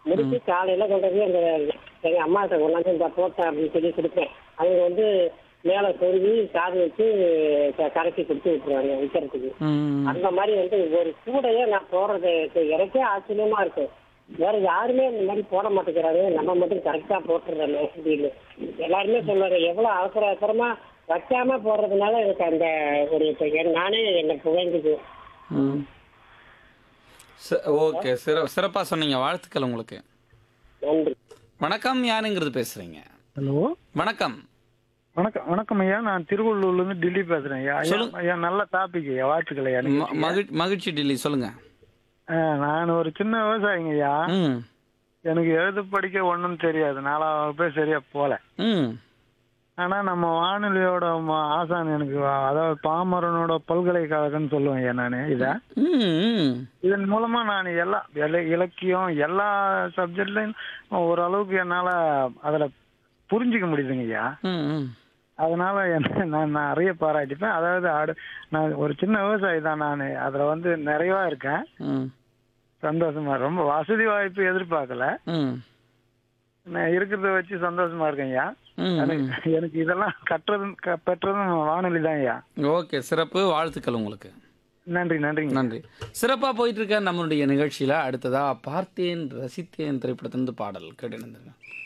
முடிச்சு காலையில கொண்டு போய் அந்த எங்க அம்மாட்ட கொண்டாந்து இந்த போட்டேன் அப்படின்னு சொல்லி கொடுப்பேன் அவங்க வந்து மேல சொருகி காது வச்சு க- கரைச்சி கொடுத்து விட்டுருவாங்க விற்கிறதுக்கு ம் அந்த மாதிரி வந்து ஒரு கூடையே நான் போடுறது இப்ப எனக்கே ஆச்சரியமா இருக்கும் வேற யாருமே இந்த மாதிரி போட மாட்டேங்கிறாங்க நம்ம மட்டும் கரெக்டா போட்டுறோம் அப்படின்னு எல்லாருமே சொல்லுவாங்க எவ்வளவு அவசர அவசரமா வைக்காம போடுறதுனால எனக்கு அந்த ஒரு இப்ப என் நானே என்னை புகழ்ந்துக்கு ம் ச- ஓகே சிற சிறப்பாக சொன்னீங்க வாழ்த்துக்கள் உங்களுக்கு நன்றி வணக்கம் யாருங்கிறது பேசுறீங்க ஹலோ வணக்கம் வணக்கம் வணக்கம் ஐயா நான் திருவள்ளூர்ல இருந்து டெல்லி பேசுறேன் ஐயா ஐயா, சொல்லுங்க. ஐயா நல்ல டாபிக் ஐயா வாழ்த்துக்கள் ஐயா ம- நிகழ்ச்சிக்கு. மகிழ் மகிழ்ச்சி டில்லி சொல்லுங்க ஆ, நான் ஒரு சின்ன விவசாயிங்க ஐயா ம் எனக்கு எழுத படிக்க ஒன்றும் தெரியாது நாலாவது வகுப்பே சரியா போல ம் ஆனா நம்ம வானொலியோட ம- ஆசான் எனக்கு வ- அதாவது பாமரனோட பல்கலைக்கழகம்னு சொல்லுவேன் ஐயா நான் இத ம் ம் இதன் மூலமா நான் எல்லா இல- இலக்கியம் எல்லா சப்ஜெக்ட்லயும் ஓரளவுக்கு என்னால அதுல புரிஞ்சுக்க முடியுதுங்க ஐயா ம் ம் அதனால என்ன நான் நான் நிறைய பாராட்டிப்பேன் அதாவது அடு நான் ஒரு சின்ன விவசாயி தான் நான் அதுல வந்து நிறைவா இருக்கேன் ம் சந்தோஷமா ரொம்ப வசதி வாய்ப்பு எதிர்பார்க்கல ம் நான் இருக்கிறத வச்சு சந்தோஷமா இருக்கேன் ஐயா ம், ம். எனக்கு எனக்கு இதெல்லாம் கட்டுறதும் க- பெற்றதும் வானொலி தான் ஐயா ஓகே சிறப்பு வாழ்த்துக்கள் உங்களுக்கு நன்றி நன்றிங்க நன்றி சிறப்பாக போயிட்டு இருக்க நம்மளுடைய நிகழ்ச்சியில் அடுத்ததா பார்த்தேன் ரசித்தேன் திரைப்படத்திலிருந்து பாடல் கேட்டு